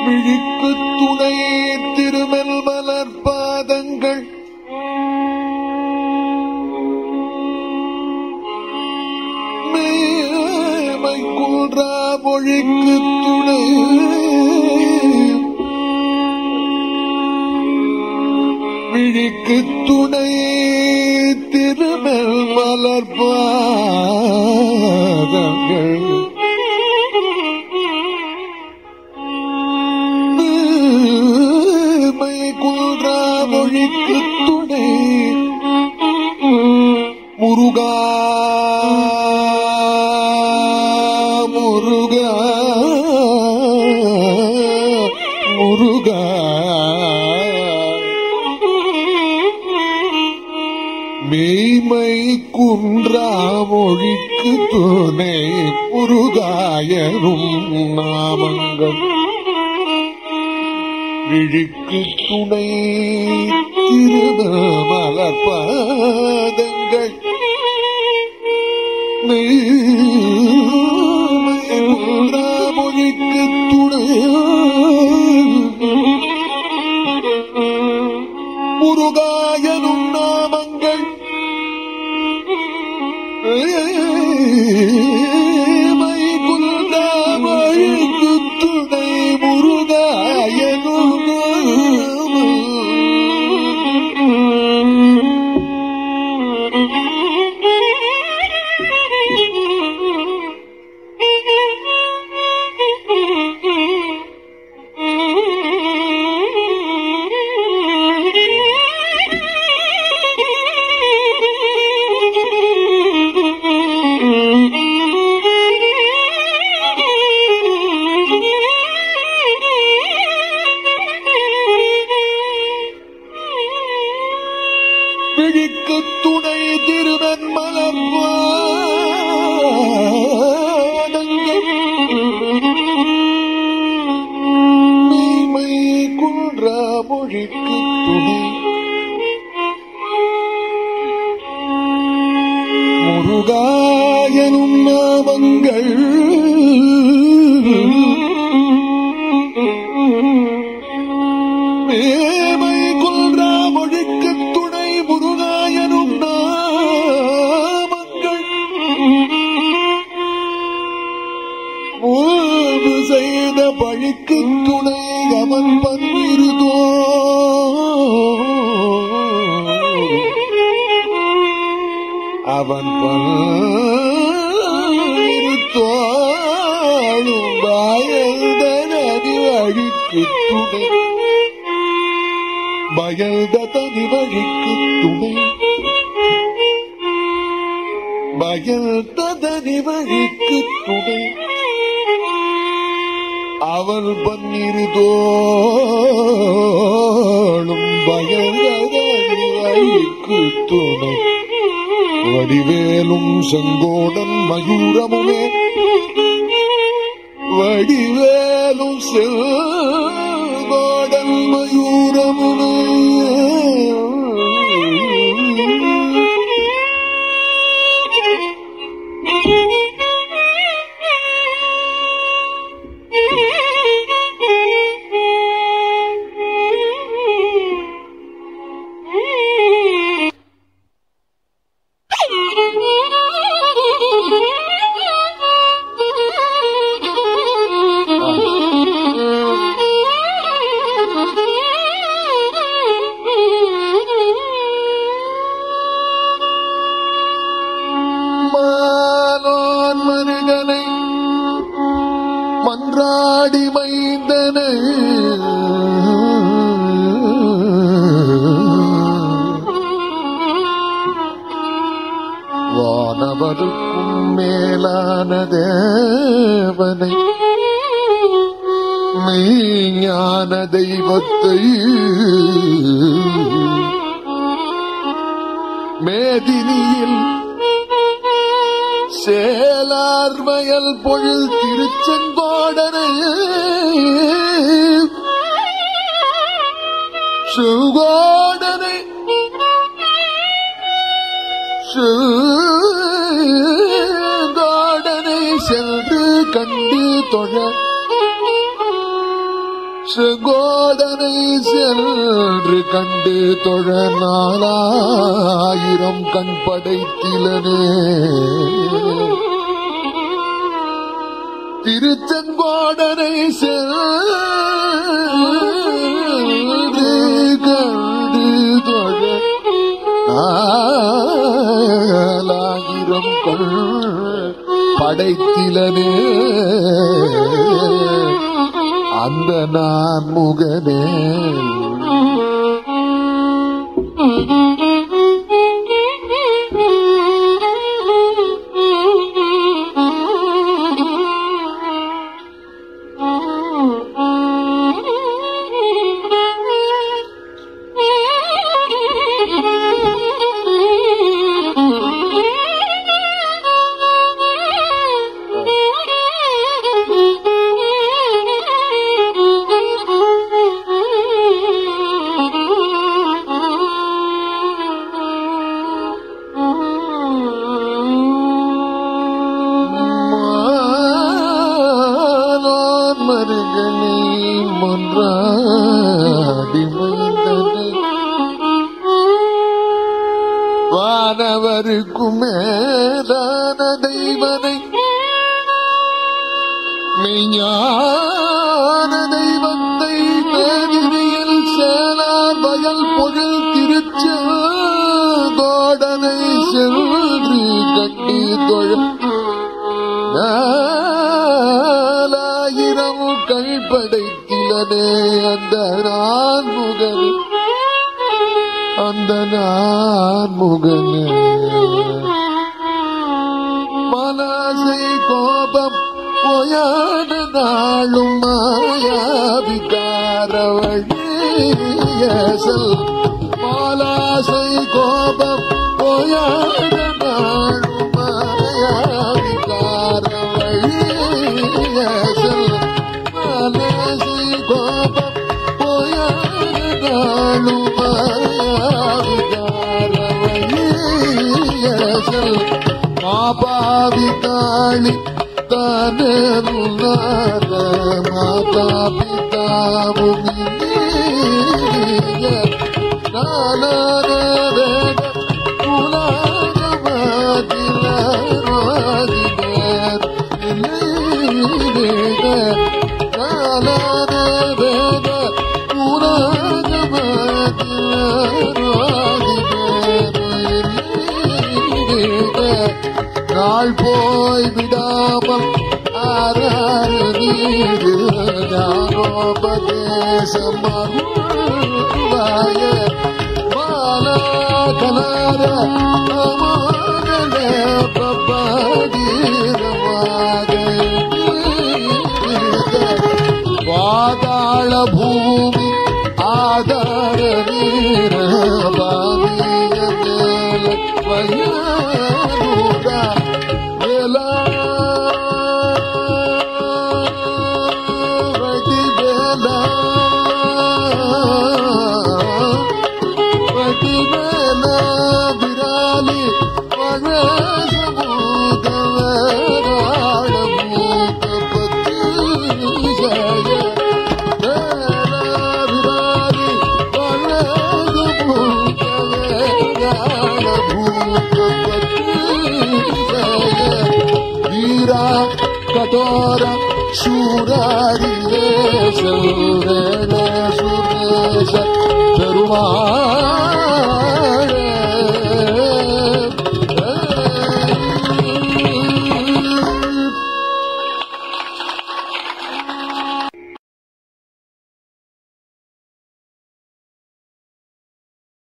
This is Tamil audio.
விழிக்கு துணை திருமெல் மலர் பாதங்கள் மேமை குன்றா மொழிக்கு துணை விழிக்கு துணை திருமெல் மலர் பாதங்கள் மை குன்றா மொழிக்கு துணை முருகா முருகா முருகா மெய்மை குன்றா மொழிக்கு துணை முருகாயரும் நாமங்கள் விழிக்கு துணை திருமலர் பாதங்கள் மெய்மை குன்றா மொழிக்கு துணை முருகாயனும் நாமங்கள் மை குன்றா மொழிக்கு துணை முருகாயனும் விழிக்கு துணை திருவன் மெய்மை குன்றா மொழிக்கு துணை முருகாயனும் நாமங்கள் மேமை குன்றா மொழிக்கு துணை முருகாயனும் நாமங்கள் மூது செய்த பழிக்கு துணை அவன் பன்னிருதோ அவன் பன்னிருத்தோளும் பயந்தனதி வழிக்கு துணை பயந்த தனி வழிக்கு துணை பயந்த தனி வழிக்கு துணை அவள் பன்னிருதோளும் பயந்த தனி வழிக்கு துணை வடிவேலும் செங்கோடன் மயூரமுமே வடிவேலும் செங்கோடன் மயூரமுமே மாலோன் மருகனை மன்றாடி மைந்தனை வானவருக்கும் மேலான தேவனை மெய்ஞான தெய்வத்தை மேதினியில் சேலார்மயல் பொழில் திருச்செங்கோடனை சுகோடனை சுகோடனை சென்று கண்டு தொழ செங்கோடனை சென்று கண்டு தொழ நாலாயிரம் கண் படைத்திலனே திருச்செங்கோடனை சென்று கண்டு தொழ நாலாயிரம் கண் படைத்திலனே அந்த நான் முகனே மாலோன் மருகனை மன்றாடி மைந்தனை வானவருக்கும் மேலான தெய்வனை மெய்ஞான தெய்வத்தை நேரில் சேலார் வயல் பொழில் திருச்செங்கோடனை சென்று கண்டி தொழ நாலாயிரம் கண் படைத்திலனே அந்த நான் முகன் அந்த நான் முகனே மனசை கோபம் பொயான நாளும் மாயாவிகாரவழியசல் மாலாசை கோபம் பொயான நாளும் மாயாவிகாரவழியசல் மாலாசை கோபம் பொயான நாளும் மாயாவிகாரவழியசல் மாபாவி காளி தானுனாத மாதா பிதாவும் நானான வேத புலாத மாதிலாதினர் நானான வேத புலாத மாதிலாதினர் நாள் போய் விடாமல் ஆறாறு நீடு ஞானோபதேசம் அருள்வாய மாலா கலார அமானே பப்பாதீரமாக பாதாள பூமி ஆதார நீர பாதிய மேல வயலூரா வேலா வடி வேலா வடி வேலா விராலி மழ சமூகவராள மூத்த பத்து ஜய விராலி மழ சமூகவராள மூத்த பத்து ஜய வீரா கதோர ಶೂರಾರಿರೇ ಸೌರೇ